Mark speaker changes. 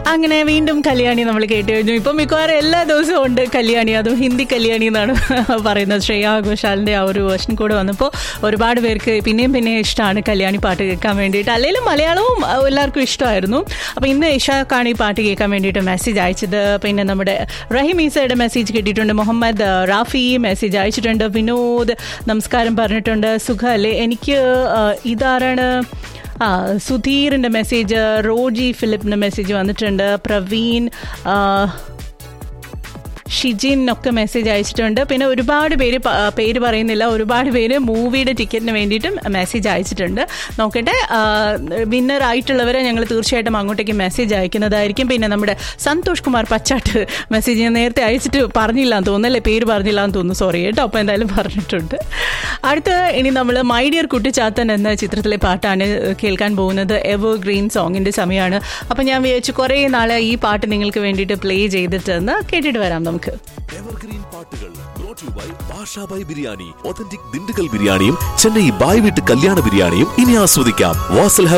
Speaker 1: അങ്ങനെ വീണ്ടും കല്യാണി നമ്മൾ കേട്ട് കഴിഞ്ഞു ഇപ്പം മിക്കവാറും എല്ലാ ദിവസവും ഉണ്ട് കല്യാണി അതും ഹിന്ദി കല്യാണി എന്നാണ് പറയുന്നത് ശ്രേയ ഘോഷാലിന്റെ ആ ഒരു വേർഷൻ കൂടെ വന്നപ്പോൾ ഒരുപാട് പേർക്ക് പിന്നെയും പിന്നെയും ഇഷ്ടമാണ് കല്യാണി പാട്ട് കേൾക്കാൻ വേണ്ടിയിട്ട് അല്ലെങ്കിലും മലയാളവും ആ, എല്ലാവർക്കും ഇഷ്ടമായിരുന്നു അപ്പോൾ ഇന്ന് ഇഷാക്കാണ് ഈ പാട്ട് കേൾക്കാൻ വേണ്ടിയിട്ട് മെസ്സേജ് അയച്ചത് പിന്നെ നമ്മുടെ റഹിം ഈസയുടെ മെസ്സേജ് കിട്ടിയിട്ടുണ്ട് മുഹമ്മദ് റാഫി മെസ്സേജ് അയച്ചിട്ടുണ്ട് വിനോദ് നമസ്കാരം പറഞ്ഞിട്ടുണ്ട് സുഖമല്ലേ എനിക്ക് ആ, ഇതാരാണ് ആ സുധീറിൻ്റെ മെസ്സേജ് റോജി ഫിലിപ്പിൻ്റെ മെസ്സേജ് വന്നിട്ടുണ്ട് പ്രവീൺ ആ, ഷിജിൻ ഒക്കെ മെസ്സേജ് അയച്ചിട്ടുണ്ട് പിന്നെ ഒരുപാട് പേര് പ- പേര് പറയുന്നില്ല ഒരുപാട് പേര് മൂവിയുടെ ടിക്കറ്റിന് വേണ്ടിയിട്ടും മെസ്സേജ് അയച്ചിട്ടുണ്ട് നോക്കട്ടെ വിന്നർ ആയിട്ടുള്ളവരെ ഞങ്ങൾ തീർച്ചയായിട്ടും അങ്ങോട്ടേക്ക് മെസ്സേജ് അയക്കുന്നതായിരിക്കും പിന്നെ നമ്മുടെ സന്തോഷ് കുമാർ പച്ചാട്ട് മെസ്സേജ് ഞാൻ നേരത്തെ അയച്ചിട്ട് പറഞ്ഞില്ല എന്ന് തോന്നുന്നു അല്ലേ പേര് പറഞ്ഞില്ല എന്ന് തോന്നുന്നു സോറി കേട്ടോ അപ്പോൾ എന്തായാലും പറഞ്ഞിട്ടുണ്ട് അടുത്ത ഇനി നമ്മൾ മൈ ഡിയർ കുട്ടിച്ചാത്തൻ എന്ന ചിത്രത്തിലെ പാട്ടാണ് കേൾക്കാൻ പോകുന്നത് എവർ ഗ്രീൻ സോങ്ങിൻ്റെ സമയമാണ് അപ്പം ഞാൻ വിചാരിച്ചു കുറേ നാളെ ഈ പാട്ട് നിങ്ങൾക്ക് വേണ്ടിയിട്ട് പ്ലേ ചെയ്തിട്ടെന്ന് കേട്ടിട്ട് വരാം നമുക്ക്
Speaker 2: എവർഗ്രീൻ പാട്ടുകൾ brought to you by Basha Bhai biryani authentic Dindigul ബിരിയാണിയും ചെന്നൈ ബായ് വീട്ട് കല്യാണ ബിരിയാണിയും ഇനി ആസ്വദിക്കാം വാസൽ